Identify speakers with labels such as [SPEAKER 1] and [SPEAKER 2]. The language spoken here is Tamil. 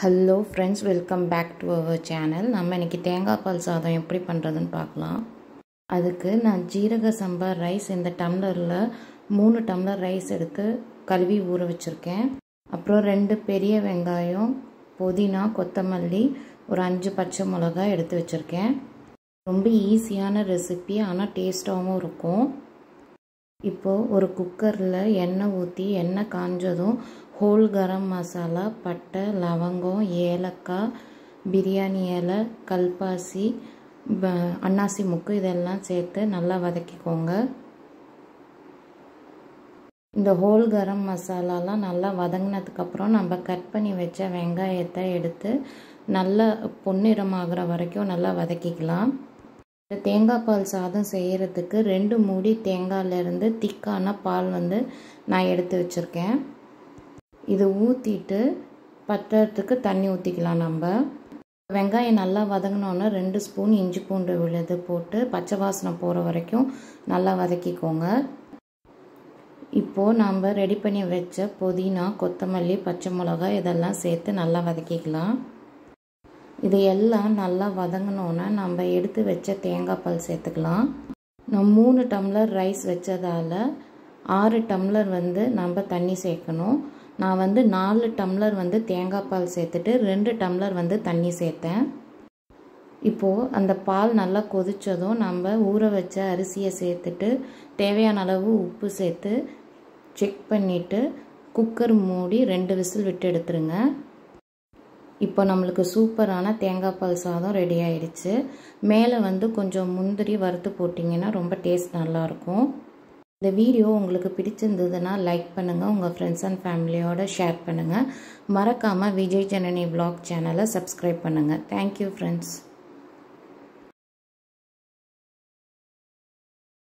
[SPEAKER 1] hello friends welcome back to our channel நம்ம இன்றைக்கி தேங்காய் பால் சாதம் எப்படி பண்ணுறதுன்னு பார்க்கலாம் அதுக்கு நான் ஜீரக சம்பா ரைஸ் இந்த டம்ளரில் மூணு டம்ளர் ரைஸ் எடுத்து கழுவி ஊற வச்சுருக்கேன் அப்புறம் ரெண்டு பெரிய வெங்காயம் புதினா கொத்தமல்லி ஒரு அஞ்சு பச்சை மிளகாய் எடுத்து வச்சுருக்கேன் ரொம்ப ஈஸியான ரெசிபி ஆனால் டேஸ்ட்டாகவும் இருக்கும் இப்போது ஒரு குக்கரில் எண்ணெய் ஊற்றி எண்ணெய் காஞ்சதும் ஹோல் கரம் மசாலா பட்டை லவங்கம் ஏலக்காய் பிரியாணி இலை கல்பாசி அன்னாசி முக்கு இதெல்லாம் சேர்த்து நல்லா வதக்கிக்கோங்க இந்த ஹோல் கரம் மசாலாலாம் நல்லா வதங்கினதுக்கப்புறம் நம்ம கட் பண்ணி வச்ச வெங்காயத்தை எடுத்து நல்லா பொன்னிறமாகிற வரைக்கும் நல்லா வதக்கிக்கலாம் இந்த தேங்காய் பால் சாதம் செய்கிறதுக்கு ரெண்டு மூடி தேங்காயிலேருந்து திக்கான பால் வந்து நான் எடுத்து வச்சுருக்கேன் இது ஊற்றிட்டு பத்துறதுக்கு தண்ணி ஊற்றிக்கலாம் நம்ம வெங்காயம் நல்லா வதங்கினோன்னே ரெண்டு ஸ்பூன் இஞ்சி பூண்டு விழுது போட்டு பச்சை வாசனை போகிற வரைக்கும் நல்லா வதக்கிக்கோங்க இப்போது நம்ம ரெடி பண்ணி வச்ச புதினா கொத்தமல்லி பச்சை மிளகாய் இதெல்லாம் சேர்த்து நல்லா வதக்கிக்கலாம் இது எல்லாம் நல்லா வதங்கினோன்னே நம்ம எடுத்து வச்ச தேங்காய் பால் சேர்த்துக்கலாம் நான் மூணு டம்ளர் ரைஸ் வச்சதால் ஆறு டம்ளர் வந்து நம்ம தண்ணி சேர்க்கணும் நான் வந்து நாலு டம்ளர் வந்து தேங்காய் பால் சேர்த்துட்டு ரெண்டு டம்ளர் வந்து தண்ணி சேர்த்தேன் இப்போது அந்த பால் நல்லா கொதித்ததும் நம்ம ஊற வச்ச அரிசியை சேர்த்துட்டு தேவையான அளவு உப்பு சேர்த்து செக் பண்ணிவிட்டு குக்கர் மூடி ரெண்டு விசில் விட்டு எடுத்துருங்க இப்போ நம்மளுக்கு சூப்பரான தேங்காய் பால் சாதம் ரெடி ஆயிடுச்சு மேலே வந்து கொஞ்சம் முந்திரி வறுத்து போட்டிங்கன்னா ரொம்ப டேஸ்ட் நல்லாயிருக்கும் இந்த வீடியோ உங்களுக்கு பிடிச்சிருந்ததுன்னா லைக் பண்ணுங்கள் உங்கள் ஃப்ரெண்ட்ஸ் அண்ட் ஃபேமிலியோட ஷேர் பண்ணுங்கள் மறக்காமல் விஜய் ஜனனி பிளாக் சேனலை சப்ஸ்கிரைப் பண்ணுங்கள் தேங்க்யூ ஃப்ரெண்ட்ஸ்